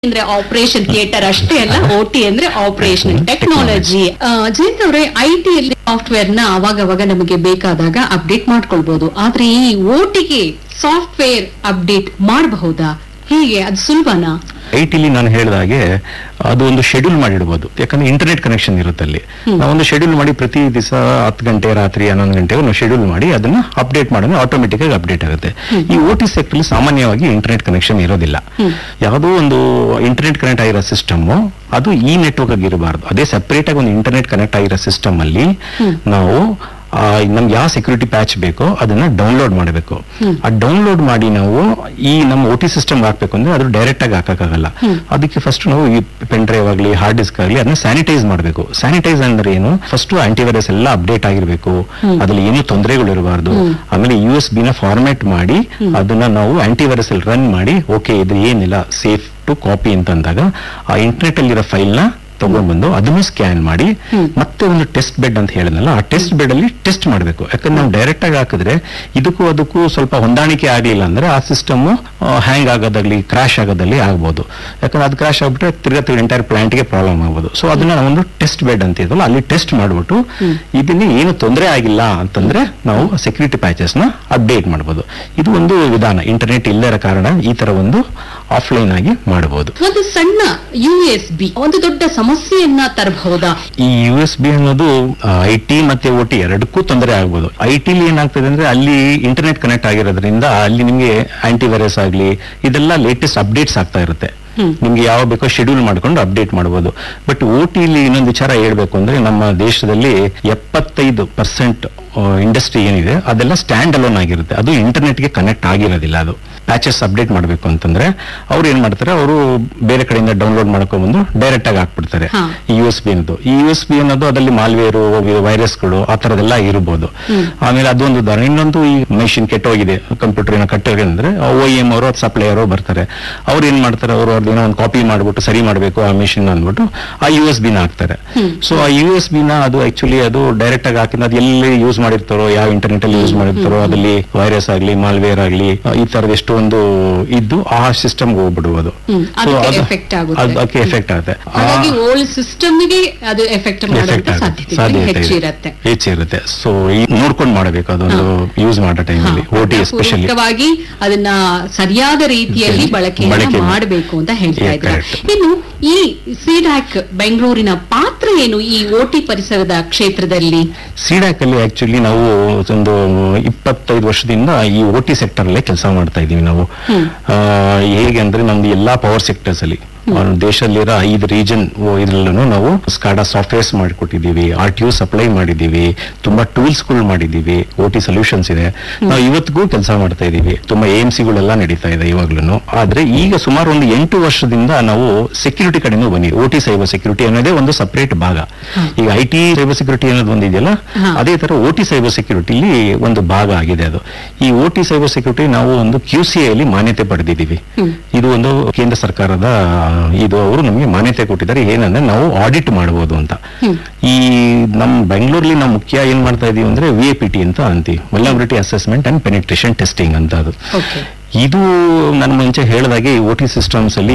ಅಂದ್ರೆ operation theatre ಅಷ್ಟೇ ಅಲ್ಲ ಓಟಿ ಅಂದ್ರೆ ಆಪರೇಷನ್ ಟೆಕ್ನಾಲಜಿ ಜಯಂತ್ ಅವರೇ ಐ ಟಿ ಅಲ್ಲಿ ಸಾಫ್ಟ್ವೇರ್ ನ ಅವಾಗ ಅವಾಗ ನಮಗೆ ಬೇಕಾದಾಗ ಅಪ್ಡೇಟ್ ಮಾಡ್ಕೊಳ್ಬಹುದು ಆದ್ರೆ ಈ ಓಟಿಗೆ ಸಾಫ್ಟ್ವೇರ್ ಅಪ್ಡೇಟ್ ಮಾಡಬಹುದಾ ಹೀಗೆ ಅದು ಸುಲಭನಾ ಐ ಟಿಲಿ ನಾನು ಹೇಳಿದ ಹಾಗೆ ಅದು ಒಂದು ಶೆಡ್ಯೂಲ್ ಮಾಡಿಡ್ಬೋದು ಯಾಕಂದ್ರೆ ಇಂಟರ್ನೆಟ್ ಕನೆಕ್ಷನ್ ಇರುತ್ತೆ ಅಲ್ಲಿ ನಾವೊಂದು ಶೆಡ್ಯೂಲ್ ಮಾಡಿ ಪ್ರತಿ ದಿವಸ ಹತ್ತು ಗಂಟೆ ರಾತ್ರಿ ಹನ್ನೊಂದು ಗಂಟೆಗೆ ನಾವು ಶೆಡ್ಯೂಲ್ ಮಾಡಿ ಅದನ್ನ ಅಪ್ಡೇಟ್ ಮಾಡಿದ್ರೆ ಆಟೋಮೆಟಿಕ್ ಆಗಿ ಅಪ್ಡೇಟ್ ಆಗುತ್ತೆ ಈ ಓ ಟಿ ಸೆಕ್ಟರ್ ಸಾಮಾನ್ಯವಾಗಿ ಇಂಟರ್ನೆಟ್ ಕನೆಕ್ಷನ್ ಇರೋದಿಲ್ಲ ಯಾವುದೋ ಒಂದು ಇಂಟರ್ನೆಟ್ ಕನೆಕ್ಟ್ ಆಗಿರೋ ಸಿಸ್ಟಮ್ ಅದು ಈ ನೆಟ್ವರ್ಕ್ ಆಗಿ ಇರಬಾರ್ದು ಅದೇ ಸೆಪರೇಟ್ ಆಗಿ ಒಂದು ಇಂಟರ್ನೆಟ್ ಕನೆಕ್ಟ್ ಆಗಿರೋ ಸಿಸ್ಟಮ್ ಅಲ್ಲಿ ನಾವು ಆ, ನಮ್ಗೆ ಯಾವ ಸೆಕ್ಯೂರಿಟಿ ಪ್ಯಾಚ್ ಬೇಕೋ ಅದನ್ನ ಡೌನ್ಲೋಡ್ ಮಾಡಬೇಕು ಆ ಡೌನ್ಲೋಡ್ ಮಾಡಿ ನಾವು ಈ ನಮ್ಮ ಓ ಟಿ ಸಿಸ್ಟಮ್ ಹಾಕ್ಬೇಕು ಅಂದ್ರೆ ಅದು ಡೈರೆಕ್ಟ್ ಆಗಿ ಹಾಕಕ್ಕಾಗಲ್ಲ ಅದಕ್ಕೆ ಫಸ್ಟ್ ನಾವು ಈ ಪೆನ್ ಡ್ರೈವ್ ಆಗಲಿ ಹಾರ್ಡ್ ಡಿಸ್ಕ್ ಆಗಲಿ ಅದನ್ನ ಸ್ಯಾನಿಟೈಸ್ ಮಾಡಬೇಕು ಸ್ಯಾನಿಟೈಸ್ ಅಂದ್ರೆ ಏನು ಫಸ್ಟ್ ಆಂಟಿವೈರಸ್ ಎಲ್ಲ ಅಪ್ಡೇಟ್ ಆಗಿರ್ಬೇಕು ಅದ್ರಲ್ಲಿ ಏನೂ ತೊಂದರೆಗಳು ಇರಬಾರ್ದು ಆಮೇಲೆ ಯು ಎಸ್ ಬಿ ನ ಫಾರ್ಮ್ಯಾಟ್ ಮಾಡಿ ಅದನ್ನ ನಾವು ಆಂಟಿವೈರಸ್ ಅಲ್ಲಿ ರನ್ ಮಾಡಿ ಓಕೆ ಇದು ಏನಿಲ್ಲ ಸೇಫ್ ಟು ಕಾಪಿ ಅಂತ ಅಂದಾಗ ಆ ಇಂಟರ್ನೆಟ್ ಅಲ್ಲಿರೋ ಫೈಲ್ ನ ತಗೊಂಡ್ಬಂದು ಅದನ್ನು ಸ್ಕ್ಯಾನ್ ಮಾಡಿ ಮತ್ತೆ ಒಂದು ಟೆಸ್ಟ್ ಬೆಡ್ ಅಂತ ಹೇಳಿದ್ನಲ್ಲ ಆ ಟೆಸ್ಟ್ ಬೆಡ್ ಅಲ್ಲಿ ಟೆಸ್ಟ್ ಮಾಡಬೇಕು ಯಾಕಂದ್ರೆ ನಾವು ಡೈರೆಕ್ಟ್ ಆಗಿ ಹಾಕಿದ್ರೆ ಇದಕ್ಕೂ ಅದಕ್ಕೂ ಸ್ವಲ್ಪ ಹೊಂದಾಣಿಕೆ ಆಗಲಿಲ್ಲ ಅಂದ್ರೆ ಆ ಸಿಸ್ಟಮ್ ಹ್ಯಾಂಗ್ ಆಗೋದಾಗ್ಲಿ ಕ್ರಾಶ್ ಆಗೋದಲ್ಲಿ ಆಗ್ಬೋದು ಯಾಕಂದ್ರೆ ಅದು ಕ್ರಾಶ್ ಆಗ್ಬಿಟ್ರೆ ತಿರ್ಗಾ ತಿರ್ಗಿ ಎಂಟೈರ್ ಪ್ಲಾಂಟ್ಗೆ ಪ್ರಾಬ್ಲಮ್ ಆಗ್ಬೋದು ಸೊ ಅದನ್ನ ನಾವೊಂದು ಟೆಸ್ಟ್ ಬೆಡ್ ಅಂತ ಇದಲ್ಲ ಅಲ್ಲಿ ಟೆಸ್ಟ್ ಮಾಡ್ಬಿಟ್ಟು ಇದನ್ನ ಏನು ತೊಂದರೆ ಆಗಿಲ್ಲ ಅಂತಂದ್ರೆ ನಾವು ಸೆಕ್ಯೂರಿಟಿ ಪ್ಯಾಚಸ್ ನ ಅಪ್ಡೇಟ್ ಮಾಡಬಹುದು ಇದು ಒಂದು ವಿಧಾನ ಇಂಟರ್ನೆಟ್ ಇಲ್ಲದ ಕಾರಣ ಈ ತರ ಒಂದು ಆಫ್ಲೈನ್ ಆಗಿ ಮಾಡಬಹುದು ಒಂದು ಸಣ್ಣ ಯು ಎಸ್ ಬಿ ಒಂದು ದೊಡ್ಡ ಸಮಸ್ಯೆಯನ್ನ ತರಬಹುದಾ ಈ ಯು ಎಸ್ ಬಿ ಅನ್ನೋದು ಐ ಟಿ ಮತ್ತೆ ಓ ಟಿ ಎರಡಕ್ಕೂ ತೊಂದರೆ ಆಗ್ಬೋದು ಐ ಟಿಲಿ ಏನಾಗ್ತದೆ ಅಂದ್ರೆ ಅಲ್ಲಿ ಇಂಟರ್ನೆಟ್ ಕನೆಕ್ಟ್ ಆಗಿರೋದ್ರಿಂದ ಅಲ್ಲಿ ನಿಮ್ಗೆ ಆಂಟಿವೈರಸ್ ಆಗ್ಲಿ ಇದೆಲ್ಲ ಲೇಟೆಸ್ಟ್ ಅಪ್ಡೇಟ್ಸ್ ಆಗ್ತಾ ಇರುತ್ತೆ ನಿಮ್ಗೆ ಯಾವ ಬೇಕೋ ಶೆಡ್ಯೂಲ್ ಮಾಡ್ಕೊಂಡು ಅಪ್ಡೇಟ್ ಮಾಡಬಹುದು ಬಟ್ ಓ ಟಿಲಿ ಇನ್ನೊಂದು ವಿಚಾರ ಹೇಳ್ಬೇಕು ಅಂದ್ರೆ ನಮ್ಮ ದೇಶದಲ್ಲಿ ಎಪ್ಪತ್ತೈದು ಪರ್ಸೆಂಟ್ ಇಂಡಸ್ಟ್ರಿ ಏನಿದೆ ಅದೆಲ್ಲ ಸ್ಟ್ಯಾಂಡ್ ಅಲೋನ್ ಆಗಿರುತ್ತೆ ಅದು ಇಂಟರ್ನೆಟ್ಗೆ ಕನೆಕ್ಟ್ ಆಗಿರೋದಿಲ್ಲ ಅದು ಪ್ಯಾಚಸ್ ಅಪ್ಡೇಟ್ ಮಾಡಬೇಕು ಅಂತಂದ್ರೆ ಅವ್ರು ಏನ್ ಮಾಡ್ತಾರೆ ಅವರು ಬೇರೆ ಕಡೆಯಿಂದ ಡೌನ್ಲೋಡ್ ಮಾಡ್ಕೊಂಡ್ ಬಂದು ಡೈರೆಕ್ಟ್ ಆಗಿ ಹಾಕ್ಬಿಡ್ತಾರೆ ಹಾ. ಈ ಯು ಎಸ್ ಬಿ ಅನ್ನೋದು ಈ ಯು ಎಸ್ ಬಿ ಅನ್ನೋದು ಅದರಲ್ಲಿ ಮಾಲ್ವೇರು ವೈರಸ್ಗಳು ಆ ತರದೆಲ್ಲ ಇರಬಹುದು ಆಮೇಲೆ ಅದೊಂದು ಉದಾಹರಣೆ ಇನ್ನೊಂದು ಈ ಮೆಷಿನ್ ಕೆಟ್ಟೋಗಿದೆ ಕಂಪ್ಯೂಟರ್ ಏನೋ ಕಟ್ಟೋಗಿದೆ ಅಂದ್ರೆ ಓ ಎಂ ಅವರು ಸಪ್ಲೈಯರು ಬರ್ತಾರೆ ಅವ್ರು ಏನ್ ಮಾಡ್ತಾರೆ ಅವರು ಅವ್ರದ್ದು ಏನೋ ಒಂದು ಕಾಪಿ ಮಾಡ್ಬಿಟ್ಟು ಸರಿ ಮಾಡಬೇಕು ಆ ಮೆಷಿನ್ ಅಂದ್ಬಿಟ್ಟು ಆ ಯು ಎಸ್ ಬಿನ ಹಾಕ್ತಾರೆ ಸೊ ಆ ಯು ಎಸ್ ಬಿನ ಅದು ಆಕ್ಚುಲಿ ಅದು ಡೈರೆಕ್ಟ್ ಆಗಿ ಹಾಕಿದ್ರೆ ಅದು ಎಲ್ಲಿ ಯೂಸ್ ಮಾಡಿರ್ತಾರೋ ಯಾವ ಇಂಟರ್ನೆಟ್ ಅಲ್ಲಿ ಯೂಸ್ ಮಾಡಿರ್ತಾರೋ ಅದಲ್ಲಿ ವೈರಸ್ ಆಗ್ಲಿ ಮಾಲ್ವೇರ್ ಆಗ್ಲಿ ಈ ತರದ ಎಷ್ಟೊಂದು ಇದ್ದು ಆ ಸಿಸ್ಟಮ್ ಹೋಗ್ಬಿಡುವುದು ಹ್ಮ್, So ಅದಕ್ಕೆ ಅದು- effect ಆಗುತ್ತೆ. ಅದಕ್ಕೆ ಎಫೆಕ್ಟ್ ಆಗುತ್ತೆ ಹಾಗಾಗಿ ಆ- ಓಲ್ಡ್ ಸಿಸ್ಟಮ್ಗೆ ಅದು ಎಫೆಕ್ಟ್ ಎಫೆಕ್ಟ್ ಮಾಡುವಂತ ಸಾಧ್ಯತೆ ಹೆಚ್ಚಿರುತ್ತೆ ಹೆಚ್ಚಿರುತ್ತೆ ಸೊ ನೋಡ್ಕೊಂಡು ಮಾಡಬೇಕು ಅದೊಂದು ಯೂಸ್ ಮಾಡೋ ಟೈಮಲ್ಲಿ ಓ ಟಿ ಎಸ್ಪೆಷಲಿ ಪೂರ್ವಕವಾಗಿ ಅದನ್ನ ಸರಿಯಾದ ರೀತಿಯಲ್ಲಿ ಬಳಕೆಯನ್ನ ಬಳಕೆ ಮಾಡಬೇಕು ಅಂತ ಹೇಳ್ತಾ Yeah, ಇದ್ದಾರೆ correct. ಇನ್ನು ಈ ಸಿಡ್ಯಾಕ್ ಬೆಂಗಳೂರಿನ ಪಾತ್ರ ಏನು ಈ ಓಟಿ ಪರಿಸರದ ಕ್ಷೇತ್ರದಲ್ಲಿ ಸಿಡಾಕ್ ಅಲ್ಲಿ ಆಕ್ಚುಲಿ ನಾವು ಒಂದು ಇಪ್ಪತ್ತೈದು ವರ್ಷದಿಂದ ಈ ಓ ಟಿ ಸೆಕ್ಟರ್ ಅಲ್ಲೇ ಕೆಲಸ ಮಾಡ್ತಾ ಇದೀವಿ ನಾವು ಆ, ಹೇಗೆ ಅಂದ್ರೆ ನಮ್ದು ಎಲ್ಲಾ ಪವರ್ ಸೆಕ್ಟರ್ಸ್ ಅಲ್ಲಿ ಆ, ದೇಶದಲ್ಲಿರೋ ಐದು ರೀಜನ್ ಇದ್ರಲ್ಲೂ ನಾವು ಸ್ಕಾಡಾ ಸಾಫ್ಟ್ವೇರ್ಸ್ ಮಾಡಿಕೊಟ್ಟಿದ್ದೀವಿ ಆರ್ ಟಿ ಯು ಸಪ್ಲೈ ಮಾಡಿದ್ದೀವಿ ತುಂಬಾ ಟೂಲ್ಸ್ ಗಳು ಮಾಡಿದ್ದೀವಿ ಓ ಟಿ ಸೊಲ್ಯೂಷನ್ಸ್ ಇದೆ ನಾವು ಇವತ್ತಿಗೂ ಕೆಲಸ ಮಾಡ್ತಾ ಇದೀವಿ ತುಂಬಾ ಎಂ ಸಿಗಳೆಲ್ಲ ನಡೀತಾ ಇದೆ ಇವಾಗ್ಲೂ ಆದ್ರೆ ಈಗ ಸುಮಾರು ಒಂದು ಎಂಟು ವರ್ಷದಿಂದ ನಾವು ಸೆಕ್ಯೂರಿಟಿ ಕಡೆನೂ ಬನ್ನಿ ಓ ಟಿ ಸೈಬರ್ ಸೆಕ್ಯೂರಿಟಿ ಅನ್ನೋದೇ ಒಂದು ಸಪರೇಟ್ ಭಾಗ ಈಗ ಐ ಟಿ ಸೈಬರ್ ಸೆಕ್ಯೂರಿಟಿ ಅನ್ನೋದು ಒಂದು ಇದೆಯಲ್ಲ ಹಾ. ಅದೇ ತರ ಓ ಟಿ ಸೈಬರ್ ಸೆಕ್ಯೂರಿಟಿಲಿ ಒಂದು ಭಾಗ ಆಗಿದೆ ಅದು ಈ ಓ ಟಿ ಸೈಬರ್ ಸೆಕ್ಯೂರಿಟಿ ನಾವು ಒಂದು ಕ್ಯೂ ಸಿ ಅಲ್ಲಿ ಮಾನ್ಯತೆ ಪಡೆದಿದ್ದೀವಿ ಇದು ಒಂದು ಕೇಂದ್ರ ಸರ್ಕಾರದ ಇದು ಅವರು ನಮಗೆ ಮಾನ್ಯತೆ ಕೊಟ್ಟಿದ್ದಾರೆ ಏನಂದ್ರೆ ನಾವು ಆಡಿಟ್ ಮಾಡಬಹುದು ಅಂತ ಈ ನಮ್ ಬೆಂಗಳೂರಲ್ಲಿ ನಾವು ಮುಖ್ಯ ಏನ್ ಮಾಡ್ತಾ ಇದೀವಿ ಅಂದ್ರೆ ವಿ ಎ ಪಿ ಟಿ ಅಂತ ಅಂತೀವಿ vulnerability assessment and penetration testing ಅಂತ ಅದು ಓಕೆ ಇದು ನನ್ನ ಮುಂಚೆ ಹೇಳಿದಾಗೆ ಓ ಟಿ ಸಿಸ್ಟಮ್ಸ್ ಅಲ್ಲಿ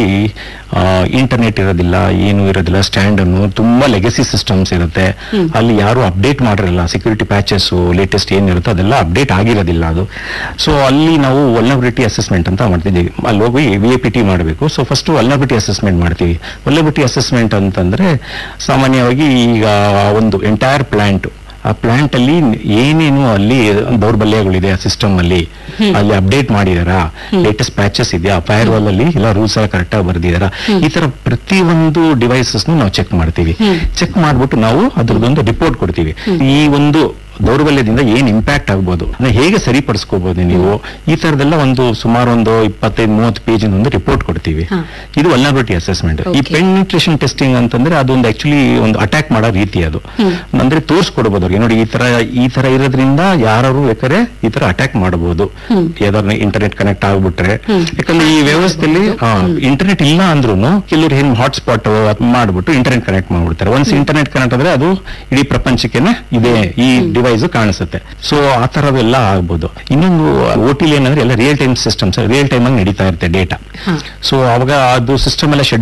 ಇಂಟರ್ನೆಟ್ ಇರೋದಿಲ್ಲ ಏನು ಇರೋದಿಲ್ಲ ಸ್ಟ್ಯಾಂಡ್ ಅನ್ನು ತುಂಬಾ ಲೆಗಸಿ ಸಿಸ್ಟಮ್ಸ್ ಇರುತ್ತೆ ಅಲ್ಲಿ ಯಾರು ಅಪ್ಡೇಟ್ ಮಾಡಿರಲ್ಲ ಸೆಕ್ಯೂರಿಟಿ ಪ್ಯಾಚಸ್ ಲೇಟೆಸ್ಟ್ ಏನಿರುತ್ತೆ ಅದೆಲ್ಲ ಅಪ್ಡೇಟ್ ಆಗಿರೋದಿಲ್ಲ ಅದು ಸೊ ಅಲ್ಲಿ ನಾವು ವಲ್ನಬಿಲಿಟಿ ಅಸೆಸ್ಮೆಂಟ್ ಅಂತ ಮಾಡ್ತಿದ್ದೀವಿ ಅಲ್ಲಿ ಹೋಗಿ ವಿ ಎ ಪಿ ಟಿ ಮಾಡಬೇಕು ಸೊ ಫಸ್ಟ್ ವಲ್ನಬಿಲಿಟಿ ಅಸೆಸ್ಮೆಂಟ್ ಮಾಡ್ತೀವಿ ವಲ್ನಬಿಲಿಟಿ ಅಸೆಸ್ಮೆಂಟ್ ಅಂತಂದ್ರೆ ಸಾಮಾನ್ಯವಾಗಿ ಈಗ ಒಂದು ಎಂಟೈರ್ ಪ್ಲಾಂಟ್ ಆ ಪ್ಲಾಂಟ್ ಅಲ್ಲಿ ಏನೇನು ಅಲ್ಲಿ ದೌರ್ಬಲ್ಯಗಳಿದೆ ಆ ಸಿಸ್ಟಮ್ ಅಲ್ಲಿ ಅಲ್ಲಿ ಅಪ್ಡೇಟ್ ಮಾಡಿದಾರಾ ಲೇಟೆಸ್ಟ್ ಪ್ಯಾಚಸ್ ಇದೆಯಾ ಫೈರ್ ವಾಲ್ ಅಲ್ಲಿ ಎಲ್ಲ ರೂಲ್ಸ್ ಎಲ್ಲ ಕರೆಕ್ಟ್ ಆಗಿ ಬರ್ದಿದಾರಾ ಈ ತರ ಪ್ರತಿಯೊಂದು ಡಿವೈಸಸ್ ನಾವು ಚೆಕ್ ಮಾಡ್ತೀವಿ ಚೆಕ್ ಮಾಡ್ಬಿಟ್ಟು ನಾವು ಅದ್ರದ್ದೊಂದು ರಿಪೋರ್ಟ್ ಕೊಡ್ತೀವಿ ಈ ಒಂದು ದೌರ್ಬಲ್ಯದಿಂದ ಏನ್ ಇಂಪ್ಯಾಕ್ಟ್ ಆಗ್ಬೋದು ಅದನ್ನ ಹೇಗೆ ಸರಿಪಡಿಸ್ಕೋಬಹುದು ನೀವು ಈ ತರದೆಲ್ಲ ಒಂದು ಸುಮಾರು ಒಂದು ಇಪ್ಪತ್ತೈದು ಮೂವತ್ತು ಪೇಜ್ ಒಂದು ರಿಪೋರ್ಟ್ ಕೊಡ್ತೀವಿ ಹಾ. ಇದು ವಲ್ನಬಿಲಿಟಿ ಅಸೆಸ್ಮೆಂಟ್ ಈ Okay. ಪೆನಿಟ್ರೇಷನ್ ಟೆಸ್ಟಿಂಗ್ ಅಂತಂದ್ರೆ ಅದೊಂದು ಆಕ್ಚುಲಿ ಒಂದು ಅಟ್ಯಾಕ್ ಮಾಡೋ ರೀತಿ ಅದು ಅಂದ್ರೆ ತೋರಿಸ್ಕೊಡ್ಬೋದು ಅವ್ರಿಗೆ ನೋಡಿ ಈ ತರ ಈ ತರ ಇರೋದ್ರಿಂದ ಯಾರು ಬೇಕಾದ್ರೆ ಈ ತರ ಅಟ್ಯಾಕ್ ಮಾಡಬಹುದು ಯಾವ್ದಾದ್ರು ಇಂಟರ್ನೆಟ್ ಕನೆಕ್ಟ್ ಆಗ್ಬಿಟ್ರೆ ಯಾಕಂದ್ರೆ ಈ ವ್ಯವಸ್ಥೆಯಲ್ಲಿ ಇಂಟರ್ನೆಟ್ ಇಲ್ಲ ಅಂದ್ರೂ ಕೆಲವರು ಏನ್ ಹಾಟ್ಸ್ಪಾಟ್ ಮಾಡ್ಬಿಟ್ಟು ಇಂಟರ್ನೆಟ್ ಕನೆಕ್ಟ್ ಮಾಡ್ಬಿಡ್ತಾರೆ ಒನ್ಸ್ ಇಂಟರ್ನೆಟ್ ಕನೆಕ್ಟ್ ಆದ್ರೆ ಅದು ಇಡೀ ಪ್ರಪಂಚಕ್ಕೆನೆ ಇದೆ ಈ ಡಿವೈಸ್ ಕಾಣಿಸುತ್ತೆ ಸೊ ಆ ತರದೆಲ್ಲ ಆಗ್ಬೋದು ಇನ್ನೊಂದು ಓ ಟಿ ಏನಂದ್ರೆ ಎಲ್ಲ real time systems real time ಆಗಿ ನಡೀತಾ ಇರುತ್ತೆ ಡೇಟಾ ಹಾ. ಸೊ ಅವಾಗ ಅದು ಸಿಸ್ಟಮ್ ಎಲ್ಲ ಶೆಡ್